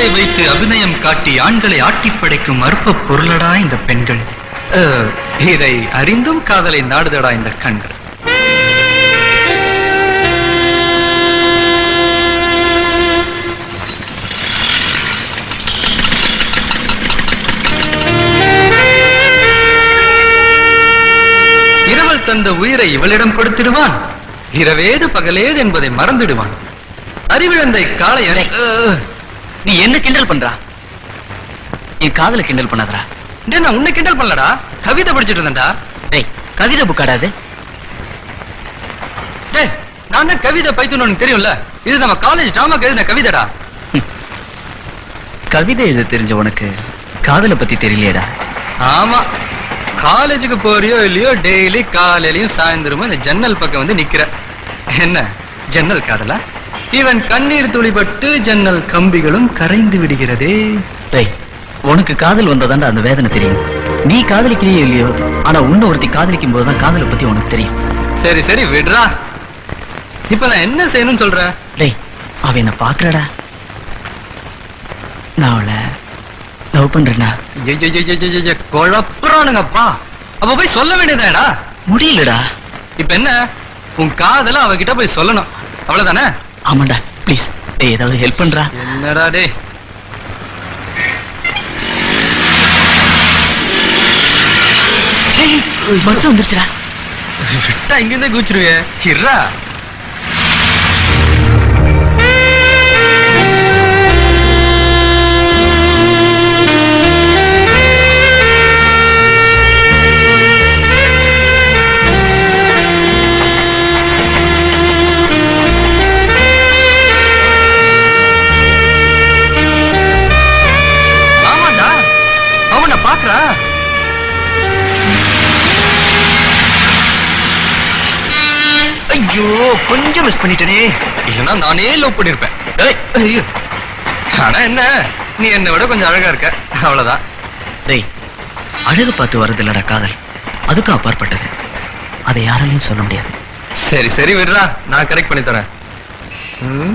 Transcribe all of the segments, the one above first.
ஆயுதத்தை வைத்து அபிநயம் காட்டி ஆண்களை ஆட்டிப் படைக்கும் அற்ப பொருளடா இந்த பெண்கள் அஹ், இதை அறிந்தும் காதலை நாடுதடா இந்த கண்கள் இரவல் தந்த உயிரை இவளிடம் கொடுத்திடுவான் இரவேது பகலேது என்பதை மறந்துடுவான் அறிவிழந்தை காளையரை அஹ், நீ என்ன கிண்டல் பண்றா என் காதல கிண்டல் பண்ணாதடா டேய், நான் உன்னை கிண்டல் பண்ணலடா கவிதை படிச்சிட்டு இருந்தேன்டா டேய் கவிதை புக்காடாது டேய் நான் தான் கவிதை பைத்துன்னு உனக்கு தெரியும்ல இது நம்ம காலேஜ் டிராமாக்கு எழுதின கவிதைடா கவிதை எழுத தெரிஞ்ச உனக்கு காதலை பத்தி தெரியலையேடா ஆமா காலேஜுக்கு போறியோ இல்லையோ டெய்லி காலையிலயும் சாயந்தரமும் இந்த ஜன்னல் பக்கம் வந்து நிக்கிற என்ன ஜன்னல் காதலா இவன் கண்ணீர் துளிபட்டு ஜன்னல் கம்பிகளும் கரைந்து விடுகிறதே டேய் உனக்கு காதல் வந்தாதான்டா அந்த வேதனை தெரியும் நீ காதலிக்கலையோ இல்லையோ ஆனா உன்னை ஒருத்தி காதலிக்கும் போதுதான் காதலை பத்தி உனக்கு தெரியும் சரி சரி விடுறா இப்ப நான் என்ன செய்யணும்னு சொல்ற டேய் அவ என்ன பாக்குறடா நான் அவளை லவ் பண்றேன்னா ஐயையையையையைய, குழப்புறானுங்கப்பா அப்ப போய் சொல்ல வேண்டியதாடா முடியலடா இப்ப என்ன உன் காதல அவகிட்ட போய் சொல்லணும் அவ்வளவுதானே ஆமாண்டா ப்ளீஸ் டேய் ஏதாவது ஹெல்ப் பண்றா என்னடா டே டேய் பஸ் வந்துருச்சுடா விட்டா இங்கிருந்தே கூச்சிருவே ஹிர்ரா ஆமாண்டா அவனை பாக்குறா ஐயோ கொஞ்சம் மிஸ் பண்ணிட்டனே இல்லைன்னா நானே லவ் பண்ணிருப்பேன் ஏய், ஐயோ. ஆனா என்ன நீ என்னை விட கொஞ்சம் அழகா இருக்க அவ்வளவுதான் டேய் அழகு பார்த்து வர்றது இல்லடா காதல் அதுக்கும் அப்பாற்பட்டது அதை யாராலையும் சொல்ல முடியாது சரி சரி விடுறா நான் கரெக்ட் பண்ணி தரேன் ம்?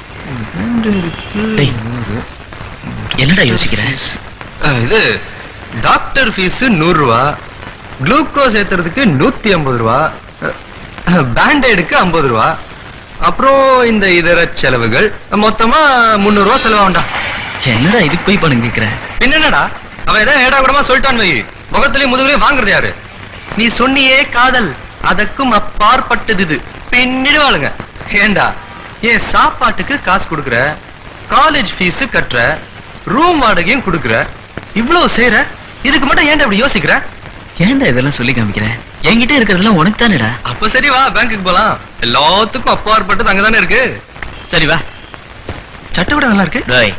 டேய் என்னடா யோசிக்கிற அஹ், இது டாக்டர் ஃபீஸ் நூறு ரூபா குளுக்கோஸ் ஏத்துறதுக்கு நூத்தி ஐம்பது ரூபா பேண்டேடுக்கு ஐம்பது ரூபா அப்புறம் இந்த இதர செலவுகள் மொத்தமா முந்நூறு ரூபா செலவாகும்டா என்னடா இதுக்கு போய் பணம் கேக்குற பின்ன என்னடா அவன் ஏதோ ஏடா கூடமா சொல்லிட்டான் வை முகத்திலயும் முதுகுலயும் வாங்குறது யாரு நீ சொன்னியே காதல் அதற்கும் அப்பாற்பட்டது இது பின்னிடுவாளுங்க ஏண்டா ஏன் சாப்பாட்டுக்கு காசு கொடுக்குற காலேஜ் ஃபீஸ் கட்டுற ரூம் வாடகையும் கொடுக்குற இவ்வளவு செய்யற இதுக்கு மட்டும் ஏன்டா இப்படி யோசிக்கிற ஏன்டா இதெல்லாம் சொல்லி காமிக்கிற என்கிட்ட இருக்கிறதெல்லாம் உனக்கு தானேடா அப்ப சரி வா பேங்க்குக்கு போலாம் எல்லாத்துக்கும் அப்பாற்பட்டது அங்கதானே இருக்கு சரி வா சட்டை கூட நல்லா இருக்கு டேய்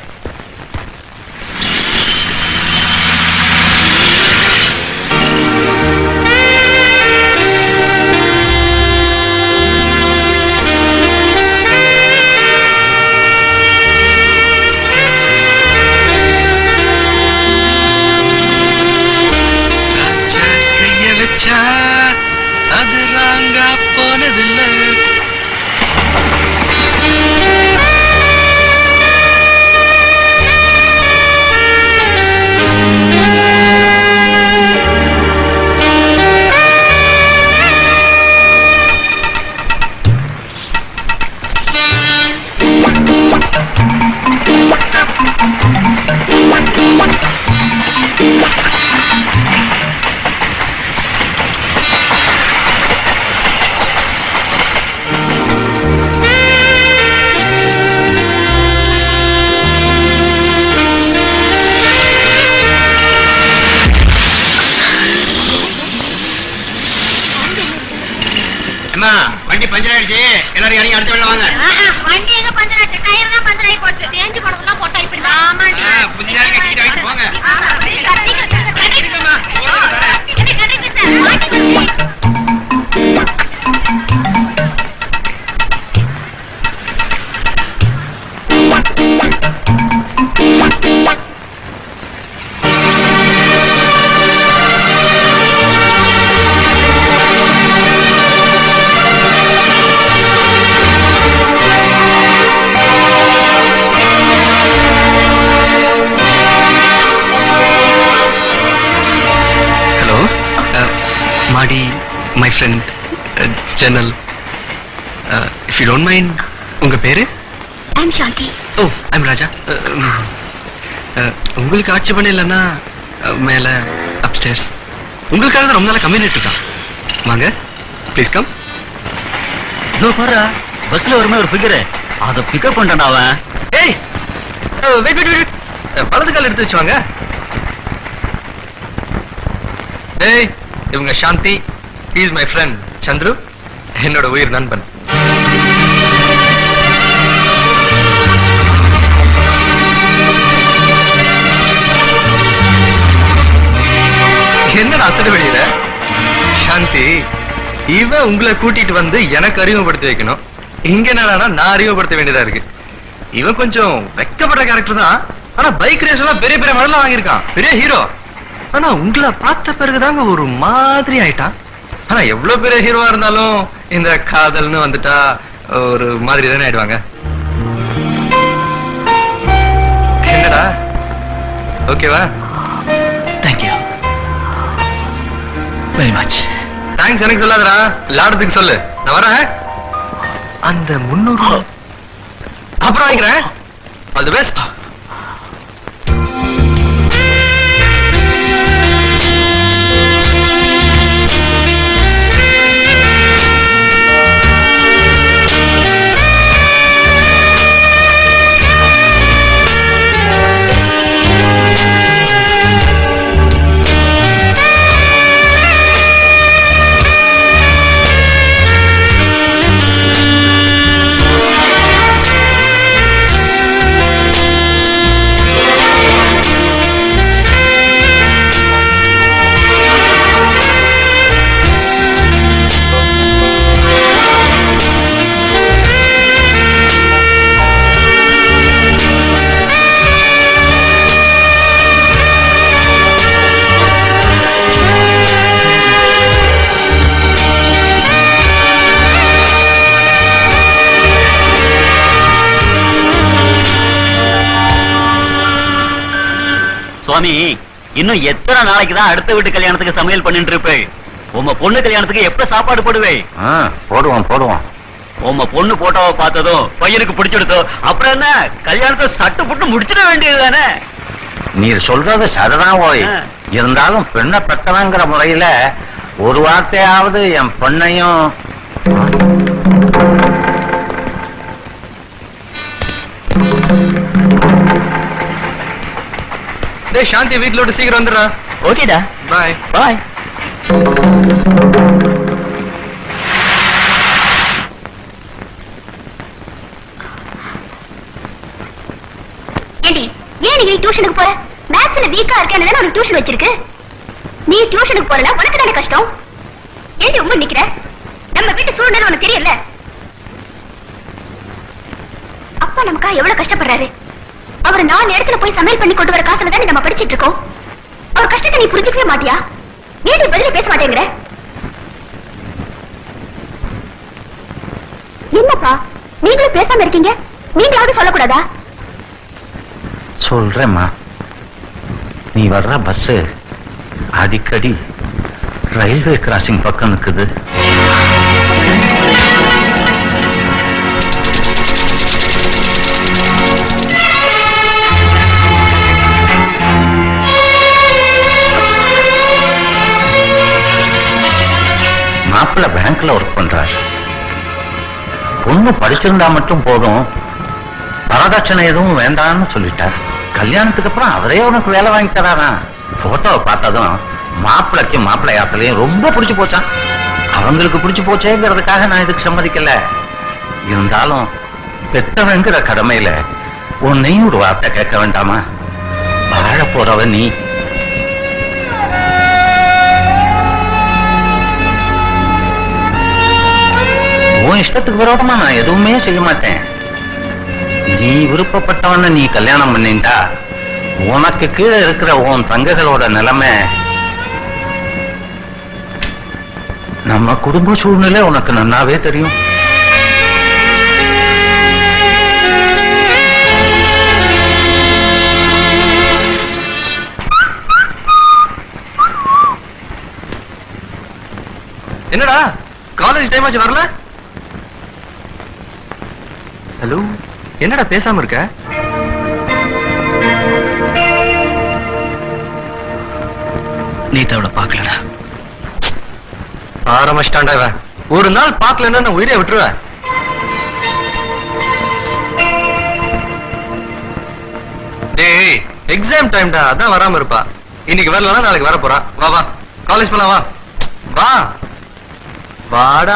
ராஜா கைய வச்சா அது ராங்கா போனதில்ல அம்மா வண்டி பஞ்சர் ஆயிடுச்சு எல்லாரும் இறங்கி அடுத்த வேலை வாங்க ஆஹா, வண்டி எங்க பஞ்சர் ஆச்சு டயர் தான் பஞ்சர் ஆகி போச்சு தேஞ்சு போனதெல்லாம் போட்டா இப்படி ஆமாண்டி ஆ, கொஞ்ச நேரம் கட்டிட்டு வாங்கிட்டு போங்க. ஆமா, கட்டிக்க, கட்டிக்க. சீக்கிரமா, ஓடுங்க சார். என்ன கட்டிக்க சார்? மாட்டி வந்து. ஆ மை ஃப்ரெண்ட் ஜெனல் இஃப் யூ டோன்ட் மைண்ட் உங்க பேரு I'm Shanti oh I'm Raja Uh, um, uh, உங்களுக்கு ஆட்சி பண்ண இல்லைன்னா uh, மேல அப்ஸ்டேர்ஸ் உங்களுக்காக தான் ரொம்ப நாளா கம்யூனிட் இருக்கான் வாங்க ப்ளீஸ் கம் இதோ பாரு பஸ்ல வருமே ஒரு ஃபிகர் அத பிக்கப் பண்ணிட்டான் அவன் ஏய் வெயிட் வெயிட் வெயிட் வலது கால் எடுத்து வச்சு வாங்க ஏய் இவங்க Shanti is my friend Chandru என்னோட உயிர் நண்பன் என்னடா அசடு வெளியில சாந்தி இவன் உங்களை கூட்டிட்டு வந்து எனக்கு அறிமுகப்படுத்தி வைக்கணும் இங்க என்னடா நான் அறிமுகப்படுத்த வேண்டியதா இருக்கு இவன் கொஞ்சம் வெக்கப்படுற கேரக்டர் தான் ஆனா பைக் ரேஸ் எல்லாம் பெரிய பெரிய மாடலாம் வாங்கியிருக்கான் பெரிய ஹீரோ ஆனா உங்களை பார்த்த பிறகுதாங்க ஒரு மாதிரி ஆயிட்டான் ஆனா எவ்வளவு பெரிய ஹீரோவா இருந்தாலும் இந்த காதல்னு வந்துட்டா ஒரு மாதிரி தானே ஆயிடுவாங்க என்னடா ஓகேவா தேங்க்யூ வெரி மச் தேங்க்ஸ் எனக்கு சொல்லாதடா விளையாடுறதுக்கு சொல்லு நான் வரேன் அந்த முன்னூறு அப்புறம் வாங்கிக்கிறேன் ஆல் தி பெஸ்ட் சுவாமி இன்னும் எத்தனை நாளைக்கு தான் அடுத்த வீட்டு கல்யாணத்துக்கு சமையல் பண்ணிட்டு இருப்பே உம்ம பொண்ணு கல்யாணத்துக்கு எப்ப சாப்பாடு போடுவே ஆ, போடுவோம் போடுவோம் உம்ம பொண்ணு போட்டோவை பார்த்ததும் பையனுக்கு பிடிச்சிடுதோ அப்புறம் என்ன கல்யாணத்தை சட்டு புட்டு முடிச்சிட வேண்டியது தானே நீர் சொல்றது சரிதான் ஓய் ஆ. இருந்தாலும் பெண்ணை பெத்தவங்கிற முறையில ஒரு வார்த்தையாவது என் பொண்ணையும் டேய் சாந்தி வீட்ல விட்டு சீக்கிரம் வந்துடுறா ஓகேடா பாய் பாய் ஏண்டி ஏன் நீ டியூஷனுக்கு போற மேத்ஸ்ல வீக்கா இருக்கேன்னு தானே உனக்கு டியூஷன் வச்சிருக்கு நீ டியூஷனுக்கு போறல உனக்கு தானே கஷ்டம் ஏண்டி உங்க நிக்கிற நம்ம வீட்டு சூழ்நிலை உனக்கு தெரியல அப்பா நமக்கா எவ்வளவு கஷ்டப்படுறாரு அவர் நாலு இடத்துல போய் சமையல் பண்ணி கொண்டு வர காசுல தானே நம்ம படிச்சிட்டு இருக்கோம் அவர் கஷ்டத்தை நீ புரிஞ்சுக்கவே மாட்டியா ஏன் பதில பேச மாட்டேங்கிற என்னப்பா நீங்களும் பேசாம இருக்கீங்க நீங்களாவது சொல்லக்கூடாதா சொல்றேம்மா நீ வர்ற பஸ் அடிக்கடி ரயில்வே கிராசிங் பக்கம் நிக்குது மாப்பிள்ள பேங்க்ல ஒர்க் பண்றாரு பொண்ணு படிச்சிருந்தா மட்டும் போதும் வரதட்சணை எதுவும் வேண்டாம்னு சொல்லிட்டார் கல்யாணத்துக்கு அப்புறம் அவரே உனக்கு வேலை வாங்கி தராரா போட்டோவை பார்த்ததும் மாப்பிள்ளைக்கு மாப்பிள்ளை யாத்திரையும் ரொம்ப பிடிச்சு போச்சான் அவங்களுக்கு பிடிச்சு போச்சேங்கிறதுக்காக நான் இதுக்கு சம்மதிக்கல இருந்தாலும் பெத்தவங்கிற கடமையில உன்னையும் ஒரு வார்த்தை கேட்க வேண்டாமா வாழ போறவ நீ உன் இஷ்டத்துக்கு விரோதமா நான் எதுவுமே செய்ய மாட்டேன் நீ விருப்பப்பட்டவன நீ கல்யாணம் பண்ணிண்டா உனக்கு கீழே இருக்கிற உன் தங்கைகளோட நிலைமை நம்ம குடும்ப சூழ்நிலை உனக்கு நன்னாவே தெரியும் என்னடா காலேஜ் டைம் ஆச்சு வரல ஹலோ என்னடா பேசாம இருக்க நேத்து அவளை பார்க்கலடா ஆரம்பிச்சிட்டான்டா இவன் ஒரு நாள் பார்க்கலன்னா நான் உயிரை விட்டுருவேன் டேய் எக்ஸாம் டைம்டா அதான் வராம இருப்பா இன்னைக்கு வரலன்னா நாளைக்கு வர போறா வா வா காலேஜ் போலாம் வா வா வாடா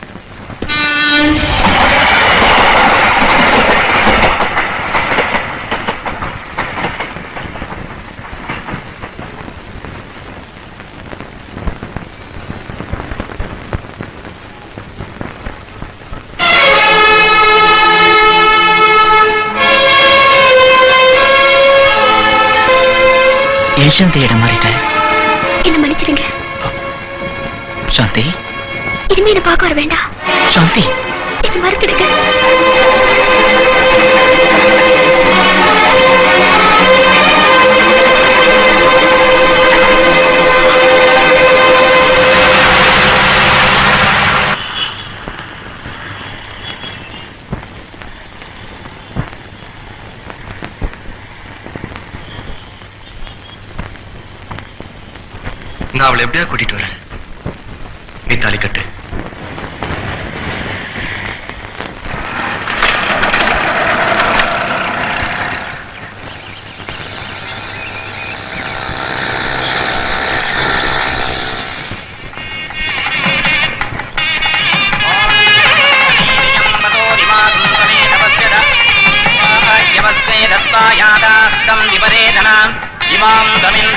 ஏன் சாந்தி இடம் மாறிட்ட என்ன மன்னிச்சிடுங்க சாந்தி இனிமே என்ன பார்க்க வர வேண்டாம் சாந்தி என்ன மறுத்துடுங்க நான் அவளை எப்படியா கூட்டிட்டு வரேன் நீ தாலி கட்டு இமாம் தமிழ்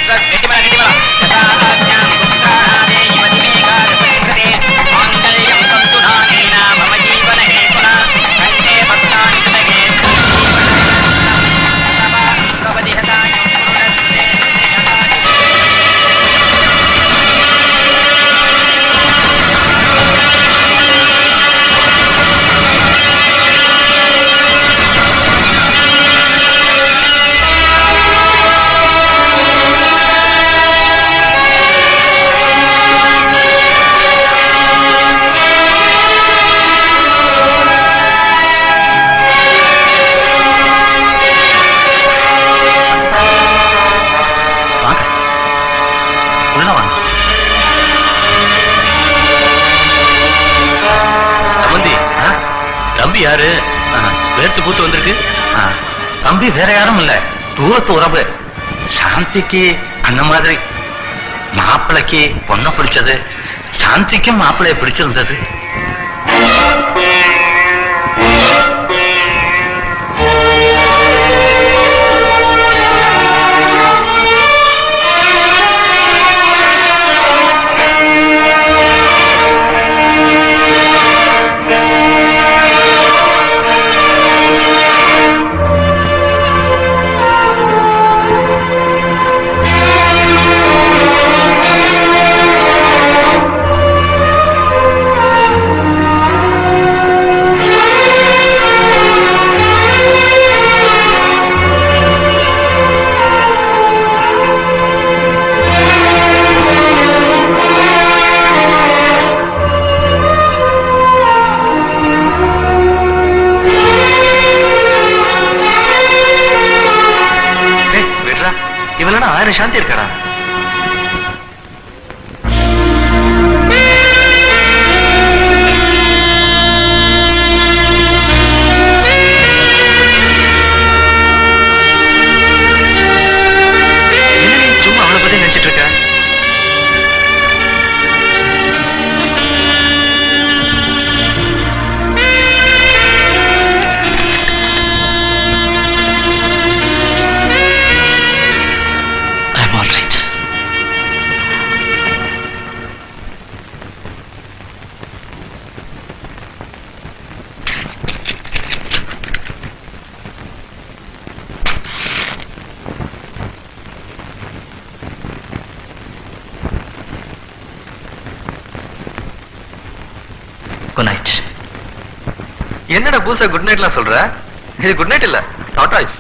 மாங்கல்யம் சந்துதானேன மம ஜீவன ஹேதுனா கண்டே பக்தானி சுதகே வாங்க உள்ள வாங்க சமந்தி ஆ? தம்பி யாரு ஆ. வேர்த்து பூத்து வந்திருக்கு ஆ, தம்பி வேற யாரும் இல்ல தூரத்து உறவு சாந்திக்கு அந்த மாதிரி மாப்பிளைக்கு பொண்ணை பிடிச்சது சாந்திக்கும் மாப்பிளைய பிடிச்சிருந்தது டேய் விடுறா இவளனா ஆயிரம் சாந்தி இருக்காடா என்ன நீ சும்மா அவளை பத்தி நினைச்சிட்டு இருக்க I'm all right good night என்னடா பூசா குட் நைட்லாம் சொல்ற இது குட் நைட் இல்ல டாட்டாய்ஸ்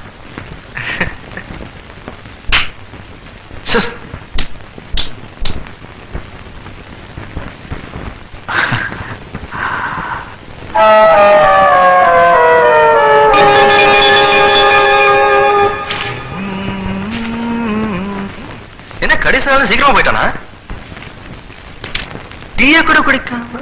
என்ன கடைசி நாள் சீக்கிரமா போயிட்டானா டீய கூட குடிக்காம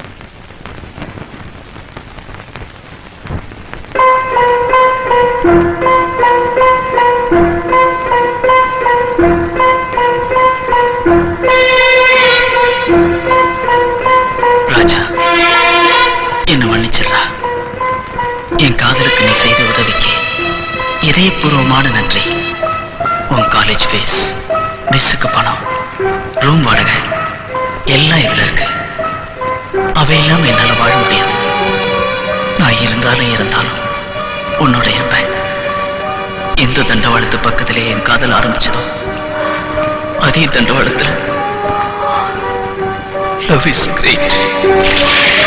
ராஜா என்ன மன்னிச்சிடுறா என் காதலுக்கு நீ செய்த உதவிக்கு இதயபூர்வமான நன்றி உன் காலேஜ் ஃபீஸ் மெஸ்ஸுக்கு பணம் ரூம் வாடகை எல்லாம் இதுல இருக்கு அவை இல்லாம என்னால வாழ முடியாது நான் இருந்தாலும் இருந்தாலும் உன்னோட இருப்பேன் எந்த தண்டவாளத்து பக்கத்திலே என் காதல் ஆரம்பிச்சதோ அதே தண்டவாளத்துல லவ் இஸ் கிரேட்